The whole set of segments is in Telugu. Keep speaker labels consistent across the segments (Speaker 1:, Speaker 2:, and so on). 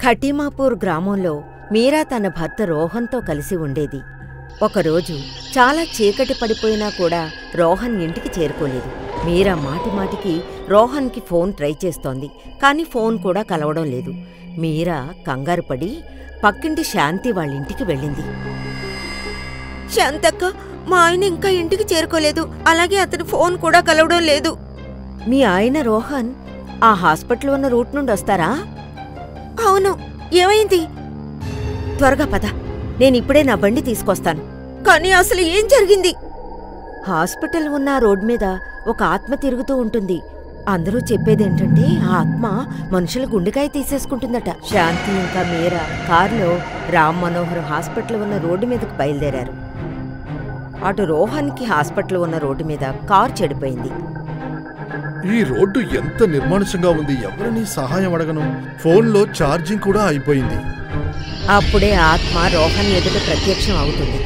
Speaker 1: ఖటీమాపూర్ గ్రామంలో మీరా తన భర్త రోహన్తో కలిసి ఉండేది ఒకరోజు చాలా చీకటి పడిపోయినా కూడా రోహన్ ఇంటికి చేరుకోలేదు మీరా మాటిమాటికి రోహన్కి ఫోన్ ట్రై చేస్తోంది కానీ ఫోన్ కూడా కలవడం లేదు మీరా కంగారు పడి పక్కింటి శాంతి వాళ్ళింటికి వెళ్ళింది శాంతక్క మా ఆయన ఇంకా ఇంటికి చేరుకోలేదు అలాగే అతని ఫోన్ కూడా కలవడం లేదు మీ ఆయన రోహన్ ఆ హాస్పిటల్ ఉన్న రూట్ నుండి వస్తారా అవును ఏమైంది త్వరగా పద నేనిప్పుడే నా బండి తీసుకొస్తాను కానీ అసలు ఏం జరిగింది హాస్పిటల్ ఉన్న ఆ రోడ్ మీద ఒక ఆత్మ తిరుగుతూ ఉంటుంది అందరూ చెప్పేదేంటంటే ఆ ఆత్మ మనుషుల గుండెకాయ తీసేసుకుంటుందట శాంతి ఇంకా మీరా కారులో రామ్ మనోహర్ హాస్పిటల్ ఉన్న రోడ్డు మీదకు బయలుదేరారు అటు రోహన్కి హాస్పిటల్ ఉన్న రోడ్డు మీద కారు చెడిపోయింది
Speaker 2: ఈ రోడ్డు ఎంత నిర్మానుషంగా ఉంది ఎవరిని సహాయం అడగను ఫోన్లో ఛార్జింగ్ కూడా అయిపోయింది
Speaker 1: అప్పుడే ఆత్మ రోహన్ ఎదుట ప్రత్యక్షం అవుతుంది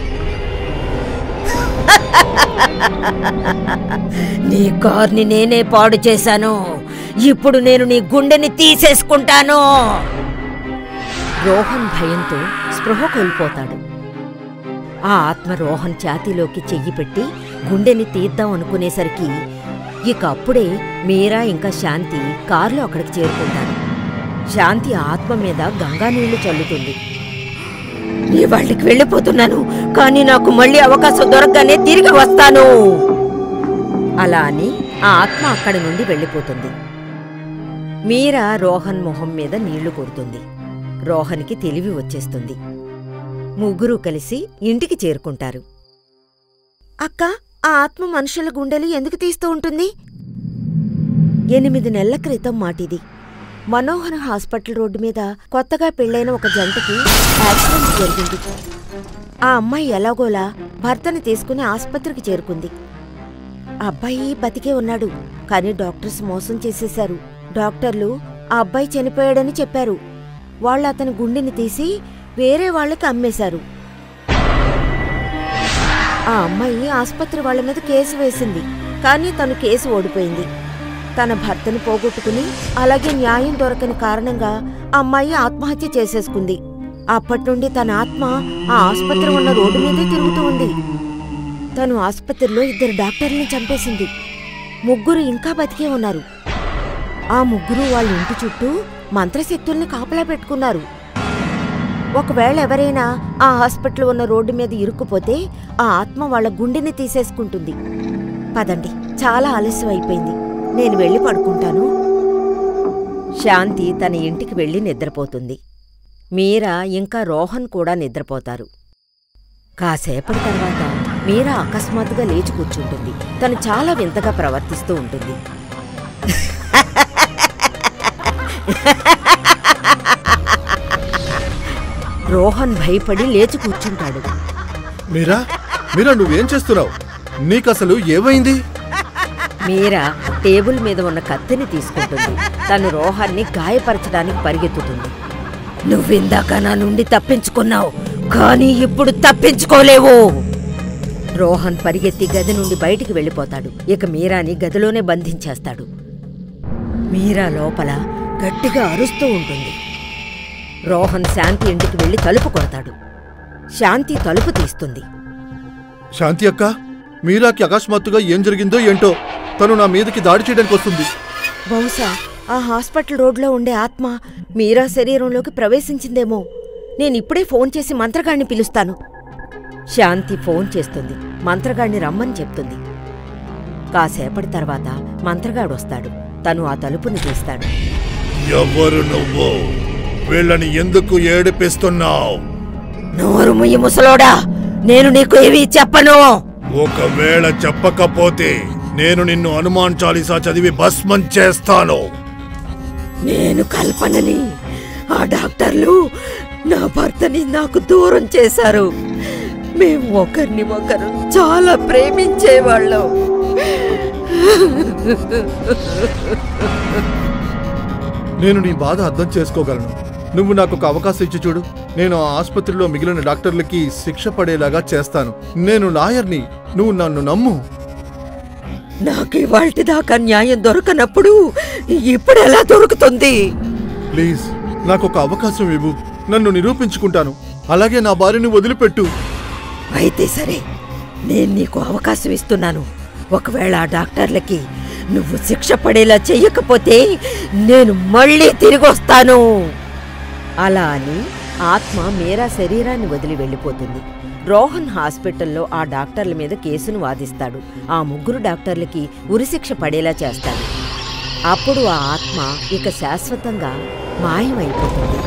Speaker 1: నీ కార్ని నేనే పాడు చేశాను ఇప్పుడు నేను నీ గుండెని తీసేసుకుంటాను రోహన్ భయంతో స్పృహ కోల్పోతాడు ఆ ఆత్మ రోహన్ ఛాతీలోకి చెయ్యి పెట్టి గుండెని తీద్దాం అనుకునేసరికి ఇక అప్పుడే మీరా ఇంకా శాంతి కారులో అక్కడికి చేరుకుంటారు శాంతి ఆత్మ మీద గంగా నీళ్లు చల్లుతుంది నీ వాళ్ళకి వెళ్ళిపోతున్నాను కానీ నాకు మళ్ళీ అవకాశం దొరకగానే తిరిగి వస్తాను అలా అని ఆ ఆత్మ అక్కడి నుండి వెళ్ళిపోతుంది మీరా రోహన్ మొహం మీద నీళ్లు కొడుతుంది రోహన్కి తెలివి వచ్చేస్తుంది ముగ్గురు కలిసి ఇంటికి చేరుకుంటారు అక్క ఆ ఆత్మ మనుషుల గుండెలు ఎందుకు తీస్తూ ఉంటుంది ఎనిమిది నెలల క్రితం మాటిది మనోహర్ హాస్పిటల్ రోడ్డు మీద కొత్తగా పెళ్ళైన ఒక జంటకి యాక్సిడెంట్ జరిగింది ఆ అమ్మాయి ఎలాగోలా భర్తని తీసుకుని ఆస్పత్రికి చేరుకుంది అబ్బాయి బతికే ఉన్నాడు కానీ డాక్టర్స్ మోసం చేసేశారు డాక్టర్లు ఆ అబ్బాయి చనిపోయాడని చెప్పారు వాళ్ళు అతని గుండెని తీసి వేరే వాళ్ళకి అమ్మేశారు ఆ అమ్మాయి ఆస్పత్రి వాళ్ళ మీద కేసు వేసింది కానీ తను కేసు ఓడిపోయింది తన భర్తను పోగొట్టుకుని అలాగే న్యాయం దొరకని కారణంగా ఆ అమ్మాయి ఆత్మహత్య చేసేసుకుంది అప్పటి నుండి తన ఆత్మ ఆ ఆస్పత్రి ఉన్న రోడ్డు మీదే తిరుగుతూ ఉంది తను ఆస్పత్రిలో ఇద్దరు డాక్టర్ని చంపేసింది ముగ్గురు ఇంకా బతికే ఉన్నారు ఆ ముగ్గురు వాళ్ళ ఇంటి చుట్టూ మంత్రశక్తుల్ని కాపలా పెట్టుకున్నారు ఒకవేళ ఎవరైనా ఆ హాస్పిటల్ ఉన్న రోడ్డు మీద ఇరుక్కుపోతే ఆ ఆత్మ వాళ్ళ గుండెని తీసేసుకుంటుంది పదండి చాలా ఆలస్యం అయిపోయింది నేను వెళ్ళి పడుకుంటాను శాంతి తన ఇంటికి వెళ్ళి నిద్రపోతుంది మీరా ఇంకా రోహన్ కూడా నిద్రపోతారు కాసేపటి తర్వాత మీరా అకస్మాత్తుగా లేచి కూర్చుంటుంది తను చాలా వింతగా ప్రవర్తిస్తూ ఉంటుంది రోహన్ భయపడి లేచి కూర్చుంటాడు
Speaker 2: మీరా మీరా నువ్వేం చేస్తున్నావు నీకసలు ఏమైంది
Speaker 1: మీరా టేబుల్ మీద ఉన్న కత్తిని తీసుకుంటుంది తను రోహాన్ని గాయపరచడానికి పరిగెత్తుతుంది నువ్విందాక నా నుండి తప్పించుకున్నావు కానీ ఇప్పుడు తప్పించుకోలేవు రోహన్ పరిగెత్తి గది నుండి బయటికి వెళ్ళిపోతాడు ఇక మీరాని గదిలోనే బంధించేస్తాడు మీరా లోపల గట్టిగా అరుస్తూ ఉంటుంది రోహన్ శాంతి ఇంటికి వెళ్లి తలుపు కొడతాడు శాంతి తలుపు తీస్తుంది
Speaker 2: శాంతి అక్క మీరాకి అకస్మాత్తుగా ఏం జరిగిందో ఏంటో తను నా మీదకి దాడి చేయడానికి వస్తుంది
Speaker 1: బహుశా ఆ హాస్పిటల్ రోడ్లో ఉండే ఆత్మ మీరా శరీరంలోకి ప్రవేశించిందేమో నేనిప్పుడే ఫోన్ చేసి మంత్రగాడిని పిలుస్తాను శాంతి ఫోన్ చేస్తుంది మంత్రగాడిని రమ్మని చెప్తుంది కాసేపటి తర్వాత మంత్రగాడు వస్తాడు తను ఆ తలుపుని తీస్తాడు
Speaker 2: ఎవరు నువ్వు వీళ్ళని ఎందుకు ఏడిపిస్తున్నావు
Speaker 1: నోరు ముయ్యి ముసలోడా నేను నీకు ఏమీ చెప్పను
Speaker 2: ఒకవేళ చెప్పకపోతే నేను నిన్ను హనుమాన్ చాలీసా చదివి భస్మం చేస్తాను
Speaker 1: నేను కల్పనని ఆ డాక్టర్లు నా భర్తని నాకు దూరం చేశారు మేము ఒకరిని ఒకరు చాలా ప్రేమించేవాళ్ళం
Speaker 2: నేను నీ బాధ అర్థం చేసుకోగలను నువ్వు నాకు ఒక అవకాశం ఇచ్చి చూడు నేను ఆ ఆసుపత్రిలో మిగిలిన డాక్టర్లకి శిక్ష పడేలాగా చేస్తాను నేను లాయర్ని నువ్వు నన్ను నమ్ము
Speaker 1: నాకు ఇవాల్టి దాకా న్యాయం దొరకనప్పుడు ఇప్పుడు ఎలా దొరుకుతుంది
Speaker 2: ప్లీజ్ నాకు ఒక అవకాశం ఇవ్వు నన్ను నిరూపించుకుంటాను అలాగే నా భార్యని వదిలిపెట్టు
Speaker 1: అయితే సరే నేను నీకు అవకాశం ఇస్తున్నాను ఒకవేళ ఆ డాక్టర్లకి నువ్వు శిక్ష పడేలా చెయ్యకపోతే నేను మళ్ళీ తిరిగి వస్తాను అలా అని ఆత్మ మీరా శరీరాన్ని వదిలి వెళ్ళిపోతుంది రోహన్ హాస్పిటల్లో ఆ డాక్టర్ల మీద కేసును వాదిస్తాడు ఆ ముగ్గురు డాక్టర్లకి ఉరిశిక్ష పడేలా చేస్తాడు అప్పుడు ఆ ఆత్మ ఇక శాశ్వతంగా మాయమైపోతుంది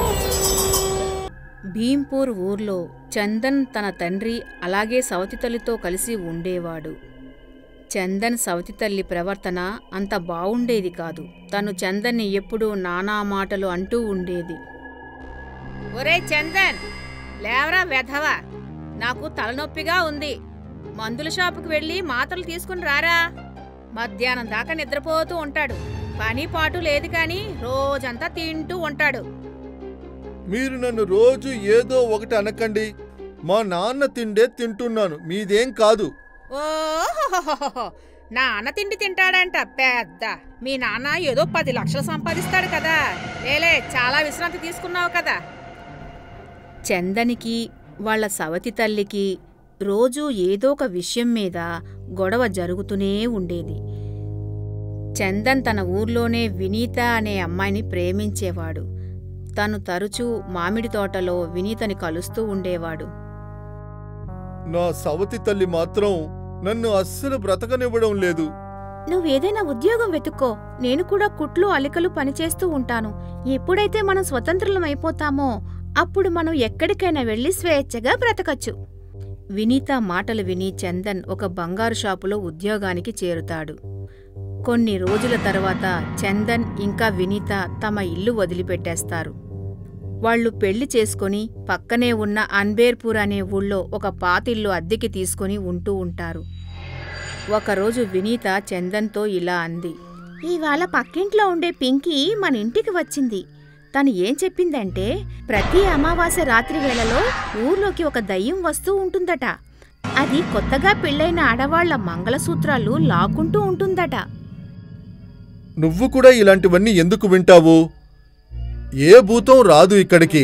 Speaker 3: భీంపూర్ ఊర్లో చందన్ తన తండ్రి అలాగే సవతి తల్లితో కలిసి ఉండేవాడు చందన్ సవతి తల్లి ప్రవర్తన అంత బావుండేది కాదు తను చందన్ని ఎప్పుడూ నానా మాటలు అంటూ ఉండేది ఒరే చందన్ లేవరా వెధవా నాకు తలనొప్పిగా ఉంది మందుల షాపుకి వెళ్ళి మాత్రలు తీసుకుని రారా మధ్యాహ్నం దాకా నిద్రపోతూ ఉంటాడు పని పాటు లేదు కాని రోజంతా తింటూ ఉంటాడు
Speaker 2: మీరు నన్ను రోజు ఏదో ఒకటి అనకండి మా నాన్న తిండే తింటున్నాను మీదేం కాదు
Speaker 3: ఓహోహోహోహో. నాన్న తిండి తింటాడంట పెద్ద మీ నాన్న ఏదో పది లక్షలు సంపాదిస్తాడు కదా లేలే చాలా విశ్రాంతి తీసుకున్నావు కదా చందనికి వాళ్ళ సవతి తల్లికి రోజూ ఏదో ఒక విషయం మీద గొడవ జరుగుతూనే ఉండేది చందన్ తన ఊర్లోనే వినీత అనే అమ్మాయిని ప్రేమించేవాడు తను తరచూ మామిడి తోటలో వినీతని కలుస్తూ ఉండేవాడు
Speaker 2: నా సవతి తల్లి మాత్రం నన్ను అస్సలు బ్రతకనివ్వడం లేదు
Speaker 4: నువ్వేదైనా ఉద్యోగం వెతుక్కో నేను కూడా కుట్లు అలికలు పనిచేస్తూ ఉంటాను ఎప్పుడైతే మనం స్వతంత్రులం అయిపోతామో అప్పుడు మనం ఎక్కడికైనా వెళ్లి స్వేచ్ఛగా బ్రతకచ్చు
Speaker 3: వినీత మాటలు విని చందన్ ఒక బంగారు షాపులో ఉద్యోగానికి చేరుతాడు కొన్ని రోజుల తర్వాత చందన్ ఇంకా వినీత తమ ఇల్లు వదిలిపెట్టేస్తారు వాళ్ళు పెళ్లి చేసుకొని పక్కనే ఉన్న అన్బేర్పూర్ అనే ఊళ్ళో ఒక పాతిల్లు అద్దెకి తీసుకొని ఉంటూ ఉంటారు ఒకరోజు వినీత చందన్తో ఇలా అంది
Speaker 4: ఇవాళ పక్కింట్లో ఉండే పింకీ మన ఇంటికి వచ్చింది తను ఏం చెప్పిందంటే ప్రతి అమావాస్య రాత్రి వేళలో ఊర్లోకి ఒక దయ్యం వస్తూ ఉంటుందట అది కొత్తగా పెళ్ళైన ఆడవాళ్ల మంగళసూత్రాలు లాక్కుంటూ ఉంటుందట
Speaker 2: నువ్వు కూడా ఇలాంటివన్నీ ఎందుకు వింటావు ఏ భూతం రాదు ఇక్కడికి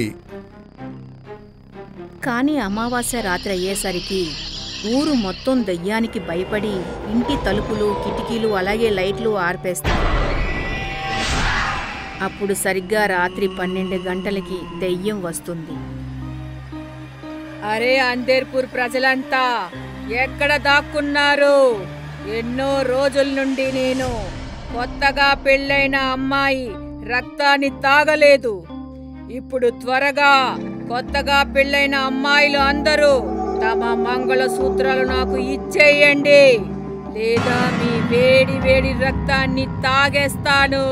Speaker 3: కాని అమావాస్య రాత్రి అయ్యేసరికి ఊరు మొత్తం దయ్యానికి భయపడి ఇంటి తలుపులు కిటికీలు అలాగే లైట్లు ఆర్పేస్తారు అప్పుడు సరిగ్గా రాత్రి పన్నెండు గంటలకి దెయ్యం వస్తుంది అరే అందేర్పూర్ ప్రజలంతా ఎక్కడ దాక్కున్నారు ఎన్నో రోజుల నుండి నేను కొత్తగా పెళ్ళైన అమ్మాయి రక్తాన్ని తాగలేదు ఇప్పుడు త్వరగా కొత్తగా పెళ్ళైన అమ్మాయిలు అందరూ తమ మంగళసూత్రాలు నాకు ఇచ్చేయండి లేదా మీ వేడి వేడి రక్తాన్ని తాగేస్తాను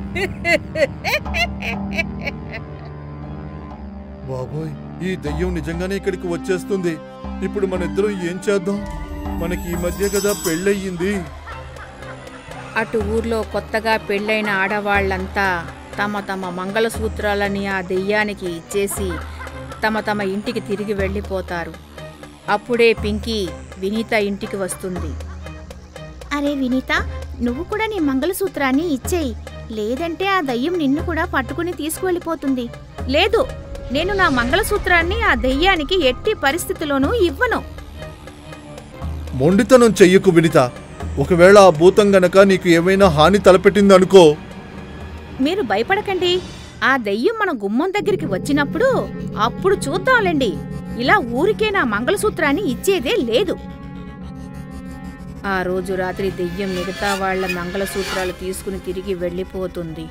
Speaker 2: బాబోయ్ ఈ దెయ్యం నిజంగానే ఇక్కడికి వచ్చేస్తుంది ఇప్పుడు మన ఇద్దరం ఏం చేద్దాం మనకి ఈ మధ్య కదా పెళ్ళయ్యింది
Speaker 3: అటు ఊర్లో కొత్తగా పెళ్ళైన ఆడవాళ్లంతా తమ తమ మంగళసూత్రాలని ఆ దెయ్యానికి ఇచ్చేసి తమ తమ ఇంటికి తిరిగి వెళ్ళిపోతారు అప్పుడే పింకీ వినీత ఇంటికి వస్తుంది
Speaker 4: అరే వినీత నువ్వు కూడా నీ మంగళసూత్రాన్ని ఇచ్చేయి లేదంటే ఆ దయ్యం నిన్ను కూడా పట్టుకుని తీసుకువెళ్ళిపోతుంది లేదు నేను నా మంగళసూత్రాన్ని ఆ దయ్యానికి ఎట్టి పరిస్థితిలోనూ ఇవ్వను
Speaker 2: మొండితనం చెయ్యకు వినిత ఒకవేళ ఆ భూతం గనక నీకు ఏమైనా హాని తలపెట్టిందనుకో
Speaker 4: మీరు భయపడకండి ఆ దెయ్యం మన గుమ్మం దగ్గరికి వచ్చినప్పుడు అప్పుడు చూద్దాంలేండి ఇలా ఊరికే నా మంగళసూత్రాన్ని ఇచ్చేదే లేదు
Speaker 3: ఆ రోజు రాత్రి దెయ్యం మిగతా వాళ్ళ మంగళసూత్రాలు తీసుకుని తిరిగి వెళ్ళిపోతుంది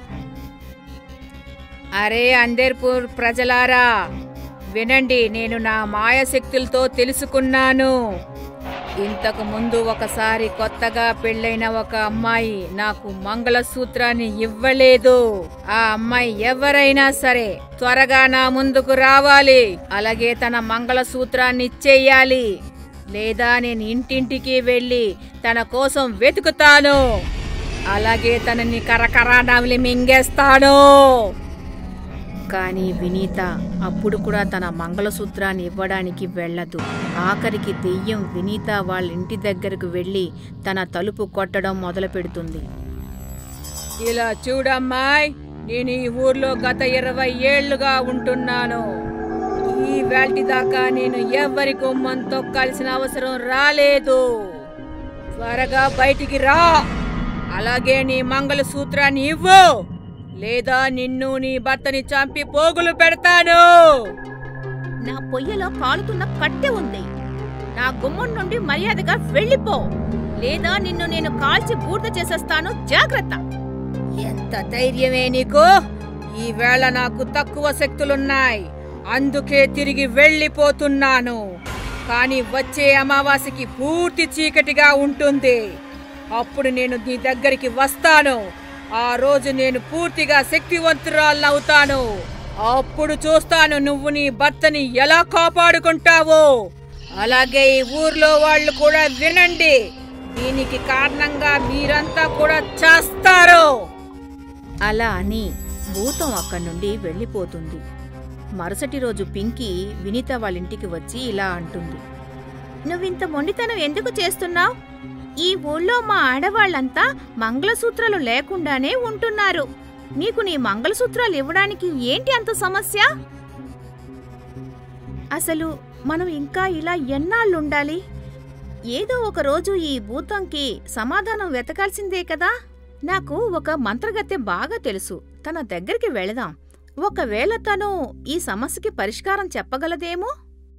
Speaker 3: అరే అందేర్పూర్ ప్రజలారా వినండి నేను నా మాయశక్తులతో తెలుసుకున్నాను ఇంతకు ముందు ఒకసారి కొత్తగా పెళ్ళైన ఒక అమ్మాయి నాకు మంగళసూత్రాన్ని ఇవ్వలేదు ఆ అమ్మాయి ఎవరైనా సరే త్వరగా నా ముందుకు రావాలి అలాగే తన మంగళసూత్రాన్ని ఇచ్చేయాలి లేదా నేను ఇంటింటికి వెళ్ళి తన కోసం వెతుకుతాను అలాగే తనని కరకరా నవిలి మింగేస్తాను కానీ వినీత అప్పుడు కూడా తన మంగళసూత్రాన్ని ఇవ్వడానికి వెళ్ళదు ఆఖరికి దెయ్యం వినీత వాళ్ళ ఇంటి దగ్గరకు వెళ్ళి తన తలుపు కొట్టడం మొదలు పెడుతుంది ఇలా చూడమ్మాయ్ నేను ఈ ఊర్లో గత ఇరవై ఏళ్లుగా ఉంటున్నాను ఈ వేల్టి దాకా నేను ఎవరి గుమ్మంతో కలిసిన అవసరం రాలేదు త్వరగా బయటికి రా అలాగే నీ మంగళసూత్రాన్ని ఇవ్వు లేదా నిన్ను నీ భర్తని చంపి పోగులు పెడతాను
Speaker 4: నా పొయ్యలో కాలుతున్న కట్టె ఉంది నా గుమ్మం నుండి మర్యాదగా వెళ్ళిపో లేదా నిన్ను నేను కాల్చి బూర్ద చేసేస్తాను జాగ్రత్త
Speaker 3: ఎంత ధైర్యమే నీకు ఈవేళ నాకు తక్కువ శక్తులున్నాయి అందుకే తిరిగి వెళ్ళిపోతున్నాను కానీ వచ్చే అమావాస్యకి పూర్తి చీకటిగా ఉంటుంది అప్పుడు నేను నీ దగ్గరికి వస్తాను ఆ రోజు నేను పూర్తిగా శక్తివంతురాలనవుతాను అప్పుడు చూస్తాను నువ్వు నీ భర్తని ఎలా కాపాడుకుంటావో అలాగే ఈ ఊర్లో వాళ్ళు కూడా వినండి దీనికి కారణంగా మీరంతా కూడా చేస్తారు
Speaker 4: అలా అని భూతం అక్కడి నుండి వెళ్ళిపోతుంది మరుసటి రోజు పింకీ వినీత వాళ్ళింటికి వచ్చి ఇలా అంటుంది నువ్వింత మొండితనం ఎందుకు చేస్తున్నావు ఈ ఊళ్ళో మా ఆడవాళ్ళంతా మంగళసూత్రాలు లేకుండానే ఉంటున్నారు నీకు నీ మంగళసూత్రాలు ఇవ్వడానికి ఏంటి అంత సమస్య అసలు మనం ఇంకా ఇలా ఎన్నాళ్ళుండాలి ఏదో ఒక రోజు ఈ భూతంకి సమాధానం వెతకాల్సిందే కదా నాకు ఒక మంత్రగత్తె బాగా తెలుసు తన దగ్గరికి వెళదాం ఒకవేళ తను ఈ సమస్యకి పరిష్కారం చెప్పగలదేమో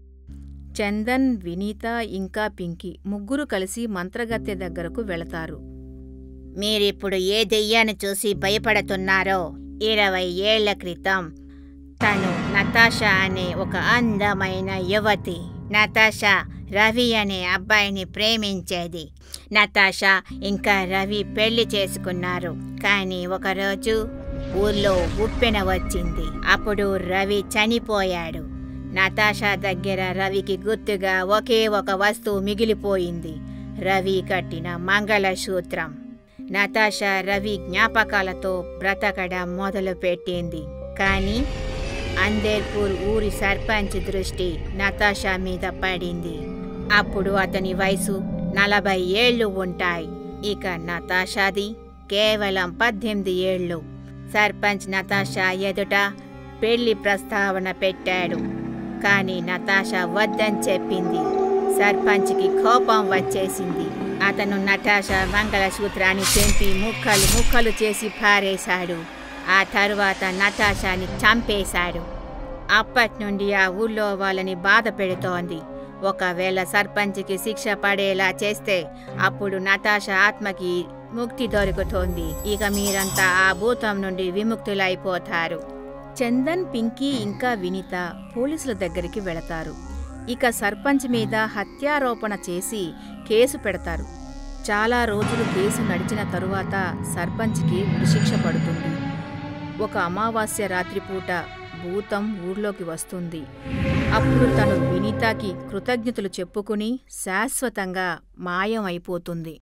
Speaker 4: చందన్ వినీత ఇంకా పింకీ ముగ్గురు కలిసి మంత్రగత్తె దగ్గరకు వెళతారు
Speaker 5: మీరిప్పుడు ఏ దెయ్యాన్ని చూసి భయపడుతున్నారో ఇరవై ఏళ్ల క్రితం తను నతాషా అనే ఒక అందమైన యువతి నతాషా రవి అనే అబ్బాయిని ప్రేమించేది నతాషా ఇంకా రవి పెళ్లి చేసుకున్నారు కానీ ఒకరోజు ఊర్లో ఉప్పెన వచ్చింది అప్పుడు రవి చనిపోయాడు నతాషా దగ్గర రవికి గుర్తుగా ఒకే ఒక వస్తువు మిగిలిపోయింది రవి కట్టిన మంగళసూత్రం నతాషా రవి జ్ఞాపకాలతో బ్రతకడం మొదలుపెట్టింది కానీ అందేర్పూర్ ఊరి సర్పంచ్ దృష్టి నతాషా మీద పడింది అప్పుడు అతని వయసు నలభై ఏళ్ళు ఉంటాయి ఇక నతాషాది కేవలం పద్దెనిమిది ఏళ్ళు సర్పంచ్ నతాషా ఎదుట పెళ్లి ప్రస్తావన పెట్టాడు కానీ నతాషా వద్దని చెప్పింది సర్పంచ్కి కోపం వచ్చేసింది అతను నటాషా మంగళసూత్రాన్ని తెంపి ముక్కలు ముక్కలు చేసి పారేశాడు ఆ తరువాత నటాషాని చంపేశాడు అప్పటి నుండి ఆ ఊళ్ళో వాళ్ళని బాధ పెడుతోంది ఒకవేళ సర్పంచ్కి శిక్ష పడేలా చేస్తే అప్పుడు నతాషా ఆత్మకి ముక్తి దొరుకుతోంది ఇక మీరంతా ఆ భూతం నుండి విముక్తులైపోతారు
Speaker 4: చందన్ పింకీ ఇంకా వినిత పోలీసుల దగ్గరికి వెళతారు ఇక సర్పంచ్ మీద హత్యారోపణ చేసి కేసు పెడతారు చాలా రోజులు కేసు నడిచిన తరువాత సర్పంచ్కి ఉరిశిక్ష పడుతుంది ఒక అమావాస్య రాత్రిపూట భూతం ఊర్లోకి వస్తుంది అప్పుడు తను వినీతాకి కృతజ్ఞతలు చెప్పుకుని శాశ్వతంగా మాయం అయిపోతుంది